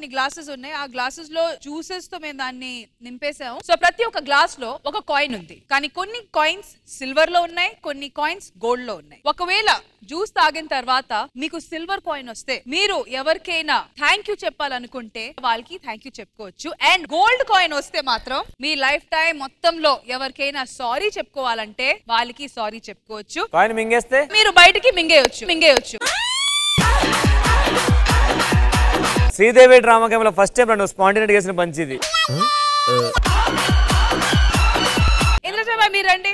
కొన్ని గ్లాసెస్ ఉన్నాయి ఆ గ్లాసెస్ లో జ్యూసెస్ తో మేము దాన్ని నింపేసాము సో ప్రతి ఒక్క గ్లాస్ లో ఒక కాయిన్ ఉంది కానీ కొన్ని కాయిన్స్ సిల్వర్ లో ఉన్నాయి కొన్ని కాయిన్స్ గోల్డ్ లో ఉన్నాయి ఒకవేళ జ్యూస్ తాగిన తర్వాత మీకు సిల్వర్ కాయిన్ వస్తే మీరు ఎవరికైనా థ్యాంక్ యూ చెప్పాలనుకుంటే వాళ్ళకి థ్యాంక్ యూ చెప్పుకోవచ్చు అండ్ గోల్డ్ కాయిన్ వస్తే మాత్రం మీ లైఫ్ టైం మొత్తంలో ఎవరికైనా సారీ చెప్పుకోవాలంటే వాళ్ళకి సారీ చెప్పుకోవచ్చు కాయిన్ మింగేస్తే మీరు బయటికి మింగేయొచ్చు మింగేయొచ్చు శ్రీదేవి డ్రామా కేవలం ఫస్ట్ టైం నువ్వు స్పాంటినేట్ చేసిన పంచి ఇది ఇంద్రజ మీరు రండి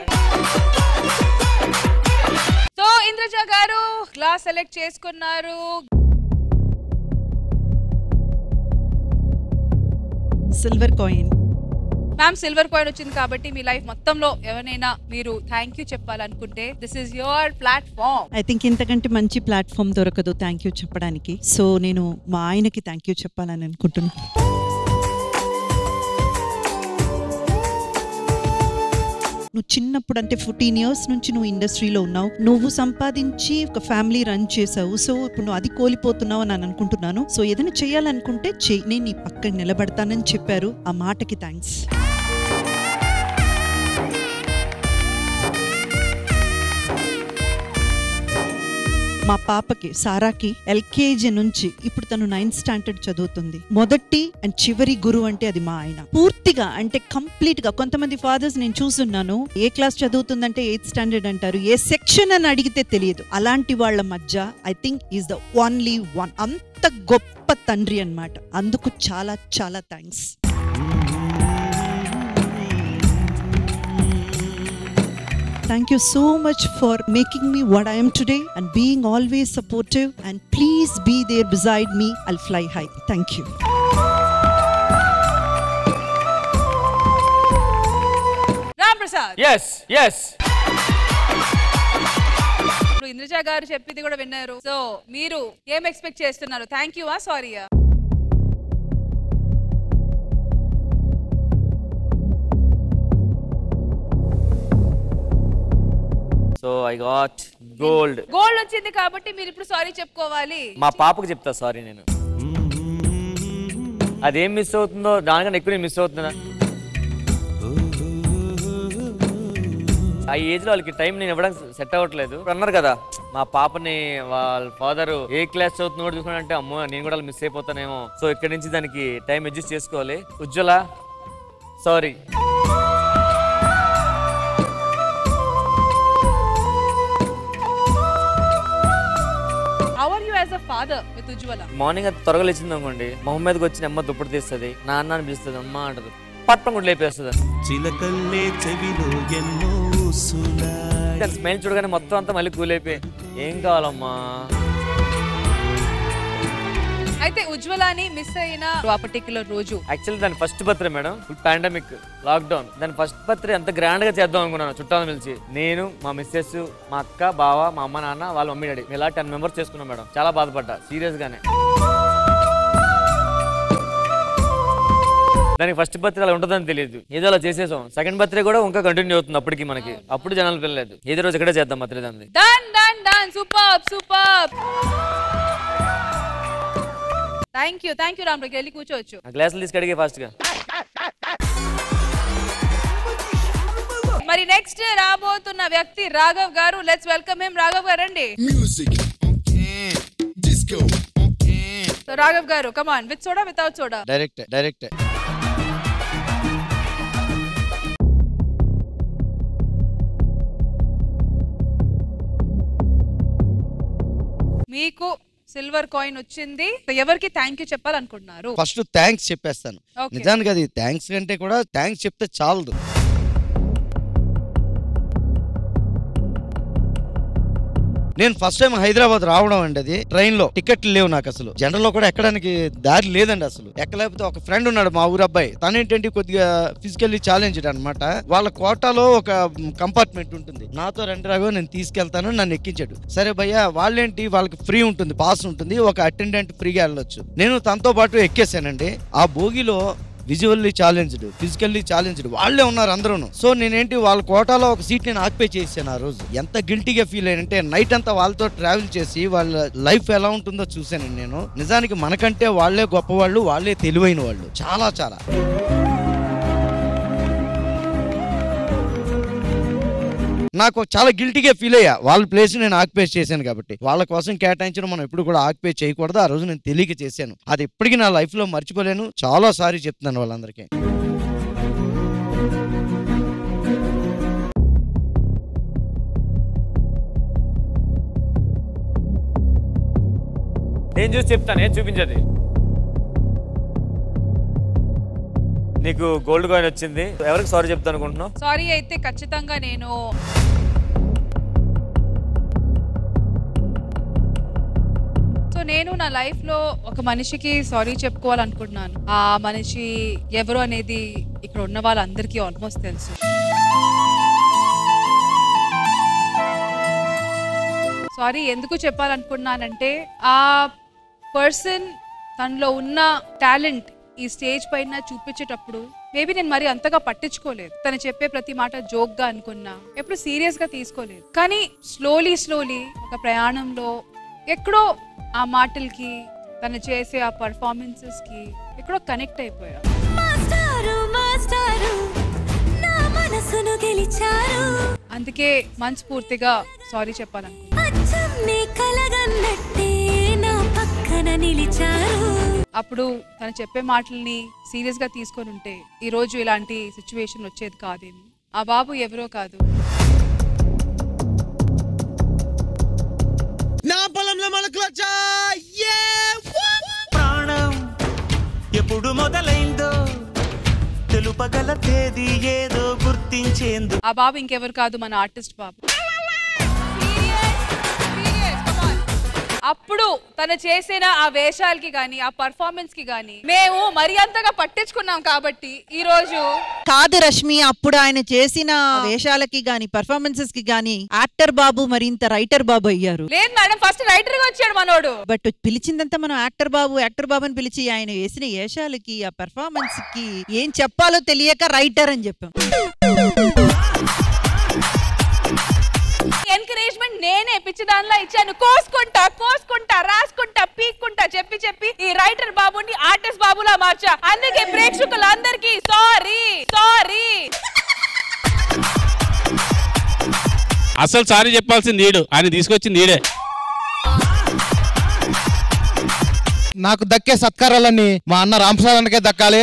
so Indraja garu glass select చేసుకున్నారు silver coin ma'am silver coin వచ్చింది కాబట్టి మీ లైఫ్ మొత్తంలో ఎవరైనా మీరు థ్యాంక్ యూ చెప్పాలనుకుంటే this is your platform I think ఇంతకంటే మంచి ప్లాట్ఫామ్ దొరకదు థ్యాంక్ యూ చెప్పడానికి సో నేను మా ఆయనకి థ్యాంక్ యూ చెప్పాలని అనుకుంటున్నాను నువ్వు చిన్నప్పుడు అంటే ఫోర్టీన్ ఇయర్స్ నుంచి నువ్వు ఇండస్ట్రీలో ఉన్నావు నువ్వు సంపాదించి ఒక ఫ్యామిలీ రన్ చేసావు సో ఇప్పుడు నువ్వు అది కోల్పోతున్నావు అని నేను అనుకుంటున్నాను సో ఏదైనా చేయాలనుకుంటే చెయ్యి నేను నీ పక్కన నిలబడతానని చెప్పారు ఆ మాటకి థ్యాంక్స్ మా పాపకి సారాకి ఎల్కేజీ నుంచి ఇప్పుడు తను నైన్త్ స్టాండర్డ్ చదువుతుంది మొదటి అండ్ చివరి గురువు అంటే అది మా ఆయన పూర్తిగా అంటే కంప్లీట్ గా కొంతమంది ఫాదర్స్ నేను చూస్తున్నాను ఏ క్లాస్ చదువుతుందంటే ఎయిత్ స్టాండర్డ్ అంటారు ఏ సెక్షన్ అని అడిగితే తెలియదు అలాంటి వాళ్ళ మధ్య I think is the only one అంత గొప్ప తండ్రి అన్నమాట అందుకు చాలా చాలా thanks Thank you so much for making me what I am today and being always supportive. And please be there beside me. I'll fly high. Thank you. Ram Prasad S S ఇప్పుడు ఇంద్రజ గారు చెప్పింది కూడా విన్నారు సో మీరు ఏం ఎక్స్పెక్ట్ చేస్తున్నారు thank you ఆ సారీయా so I got gold gold వచ్చింది కాబట్టి మీరు ఇప్పుడు సారీ చెప్పుకోవాలి మా పాపకు చెప్తా సారీ నేను అదేం మిస్ అవుతుందో దానికన్నా ఎక్కువ నేను మిస్ అవుతున్నా ఆ ఏజ్ లో వాళ్ళకి టైం నేను ఇవ్వడానికి సెట్ అవ్వట్లేదు ఇప్పుడు అన్నారు కదా మా పాపని వాళ్ళ ఫాదర్ ఏ క్లాస్ చదువుతున్నాడు చూసుకుని అంటే అమ్మో నేను కూడా మిస్ అయిపోతానేమో సో ఇక్కడి నుంచి దానికి టైం అడ్జస్ట్ చేసుకోవాలి Ujwala sorry how are you as a father with Ujwala morning అది త్వరగా లేచింది అనుకోండి మొహం మీదకి వచ్చి అమ్మ దుప్పటి తీస్తుంది నాన్న అని పిలుస్తుంది అమ్మ అంటది పట్టం కూడా లేపేస్తుంది చిలకల్లే చెవిలో ఎన్నో ఊసులాయి. దాని స్మెల్ చూడగానే మొత్తం అంతా మళ్ళీ కూల్ అయిపోయి ఏం కావాలమ్మా అయితే ఉజ్వలాని మిస్ అయిన ఆ పర్టిక్యులర్ రోజు యాక్చువల్లీ దాని first birthday madam full pandemic lockdown దాని ఫస్ట్ బర్త్డే ఎంత గ్రాండ్ గా చేద్దాం అనుకున్నాను చుట్టాలను పిలిచి నేను మా మిస్సెస్ మా అక్క బావ మా అమ్మ నాన్న వాళ్ళ మమ్మీ డాడీ ఇలా టెన్ మెంబర్స్ చేసుకున్నాం మేడం చాలా బాధపడ్డా సీరియస్ గానే దానికి ఫస్ట్ బర్త్డే అలా ఉంటుందని తెలియదు ఏదో అలా చేసేసాం సెకండ్ బర్త్డే కూడా ఇంకా కంటిన్యూ అవుతుంది అప్పటికి మనకి అప్పుడు జనాలు పిల్లలేదు ఏదో రోజు ఇక్కడే చేద్దాం బర్త్డే దాన్ని done done done super super thank you thank you Ram వెళ్ళి కూర్చోవచ్చు ఆ గ్లాసులు తీసుకు అడిగే ఫాస్ట్ గా మరి నెక్స్ట్ రాబోతున్న వ్యక్తి రాఘవ్ గారు లెట్స్ వెల్కమ్ హిమ్ రాఘవ్ గారు రండి Music, okay. Disco, okay. So Raghav garu come on with soda without soda direct direct మీకు సిల్వర్ కాయిన్ వచ్చింది సో ఎవరికి థ్యాంక్ యూ చెప్పాలనుకుంటున్నారు ఫస్ట్ థ్యాంక్స్ చెప్పేస్తాను Okay. నిజానికి అది థ్యాంక్స్ కంటే కూడా థ్యాంక్స్ చెప్తే చాలదు నేను ఫస్ట్ టైం హైదరాబాద్ రావడం అండి అది ట్రైన్ లో టికెట్లు లేవు నాకు అసలు జనరల్ లో కూడా ఎక్కడానికి దారి లేదండి అసలు ఎక్కలేకపోతే ఒక ఫ్రెండ్ ఉన్నాడు మా ఊరు అబ్బాయి తనేంటంటే కొద్దిగా ఫిజికల్లీ ఛాలెంజ్డ్ అనమాట వాళ్ళ కోటాలో ఒక కంపార్ట్మెంట్ ఉంటుంది నాతో రెండు రాగో నేను తీసుకెళ్తాను నన్ను ఎక్కించాడు సరే భయ్య వాళ్ళేంటి వాళ్ళకి ఫ్రీ ఉంటుంది పాస్ ఉంటుంది ఒక అటెండెంట్ ఫ్రీగా వెళ్ళొచ్చు నేను తనతో పాటు ఎక్కేసానండి ఆ భోగిలో విజువల్లీ ఛాలెంజ్డ్ ఫిజికల్లీ ఛాలెంజ్డ్ వాళ్ళే ఉన్నారు అందరూ సో నేనేంటి వాళ్ళ కోటాలో ఒక సీట్ నేను ఆక్యుపై చేశాను ఆ రోజు ఎంత గిల్టీగా ఫీల్ అయ్యానంటే నైట్ అంతా వాళ్ళతో ట్రావెల్ చేసి వాళ్ళ లైఫ్ ఎలా ఉంటుందో చూశాను నేను నిజానికి మనకంటే వాళ్ళే గొప్పవాళ్ళు వాళ్ళే తెలివైన వాళ్ళు చాలా చాలా నాకు చాలా గిల్టీగా ఫీల్ అయ్యా వాళ్ళ ప్లేస్ నేను ఆక్యుపై చేశాను కాబట్టి వాళ్ళ కోసం కేటాయించడం మనం ఎప్పుడు కూడా ఆక్యుపై చేయకూడదు ఆ రోజు నేను తెలియక చేశాను అది ఎప్పటికీ నా లైఫ్ లో మర్చిపోలేను చాలా సారి చెప్తున్నాను వాళ్ళందరికీ నేను చూసి చెప్తాను ఏం చూపించది నీకు గోల్డ్ కాయిన్ వచ్చింది ఎవరికి సారీ చెప్తాను అనుకుంటున్నావు సారీ అయితే ఖచ్చితంగా నేను సో నేను నా లైఫ్ లో ఒక మనిషికి సారీ చెప్పుకోవాలనుకుంటున్నాను ఆ మనిషి ఎవరు అనేది ఇక్కడ ఉన్న వాళ్ళందరికీ ఆల్మోస్ట్ తెలుసు సారీ ఎందుకు చెప్పాలనుకున్నానంటే ఆ పర్సన్ తనలో ఉన్న టాలెంట్ ఈ స్టేజ్ పైన చూపించేటప్పుడు మేబీ నేను మరి అంతగా పట్టించుకోలేదు తను చెప్పే ప్రతి మాట జోక్ గా అనుకున్నా ఎప్పుడు సీరియస్ గా తీసుకోలేదు కానీ స్లోలీ స్లోలీ ఒక ప్రయాణంలో ఎక్కడో ఆ మాటలకి తను చేసే ఆ పర్ఫార్మెన్సెస్ కి ఎక్కడో కనెక్ట్ అయిపోయా మాస్టారు మాస్టారు నా మనసును గెలిచారు అందుకే మనస్ఫూర్తిగా సారీ చెప్పాలనుకున్నా అచ్చం నీ కలగన్నట్టే నా పక్కన నిలిచారు అప్పుడు తను చెప్పే మాటల్ని సీరియస్ గా తీసుకొని ఉంటే ఈ రోజు ఇలాంటి సిచ్యువేషన్ వచ్చేది కాదేమో ఆ బాబు ఎవరో కాదు నా పొలంలో మొలకలొచ్చా ప్రాణం ఎప్పుడు మొదలైందో తెలుపగల తేదీ ఏదో గుర్తించేందు ఆ బాబు ఇంకెవరు కాదు మన ఆర్టిస్ట్ బాబు అప్పుడు తను చేసిన ఆ వేషాలకి గాని ఆ పర్ఫార్మెన్స్ కి గాని మేము మరి అంతగా పట్టించుకున్నాం కాబట్టి ఈ రోజు కాదు రష్మి అప్పుడు ఆయన చేసిన వేషాలకి గాని పర్ఫార్మెన్సెస్ కి గాని యాక్టర్ బాబు మరింత రైటర్ బాబు అయ్యారు లేదు మేడం ఫస్ట్ రైటర్ గా వచ్చాడు మనోడు బట్ పిలిచిందంతా మనం యాక్టర్ బాబు యాక్టర్ బాబు అని పిలిచి ఆయన వేసిన వేషాలకి ఆ పెర్ఫార్మెన్స్ కి ఏం చెప్పాలో తెలియక రైటర్ అని చెప్పాం ఎంకరేజ్మెంట్ నేనే పిచ్చి దానిలో ఇచ్చాను కోసుకుంటా కోసుకుంటా రాసుకుంటా పీక్కుంటా చెప్పి చెప్పి ఈ రైటర్ బాబుని ఆర్టిస్ట్ బాబులా మార్చా అందుకే ప్రేక్షకులందరికీ సారీ సారీ అసలు సారీ చెప్పాల్సింది నీడు ఆయన తీసుకొచ్చింది నీడే నాకు దక్కే సత్కారాలన్నీ మా అన్న రామప్రసాదానికే దక్కాలి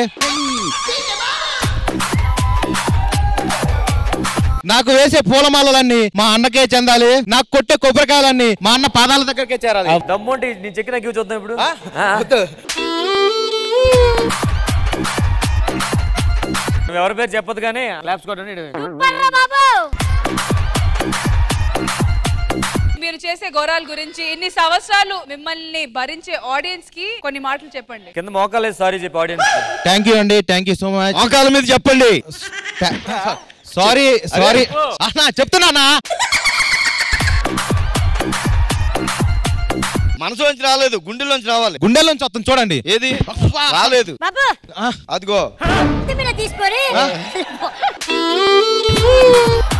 నాకు వేసే పూలమాలలన్నీ మా అన్నకే చెందాలి నాకు కొట్టే కొబ్బరికాయలన్నీ మా అన్న పాదాల దగ్గరకే చేరాలి దమ్ముంటే నీ చెక్కి నాకు చూద్దాం ఇప్పుడు ఆ? ఆ? వద్దు. నువ్వు ఎవరి పేరు చెప్పదు కానీ ల్యాబ్స్ కొట్టండి మీరు చేసే ఘోరాల గురించి ఇన్ని సంవత్సరాలు మిమ్మల్ని భరించే ఆడియన్స్ కి కొన్ని మాటలు చెప్పండి కింద మోకాలేదు సారీ చెప్పి ఆడియన్స్ థ్యాంక్ యూ అండి థ్యాంక్ యూ సో మచ్ మోకాల మీద చెప్పండి సారీ సారీ అన్నా చెప్తున్నానా మనసులోంచి రాలేదు గుండెల్లోంచి రావాలి గుండెల్లోంచి వస్తుంది చూడండి ఏది రాలేదు బాబు అదిగో తీసుకోరి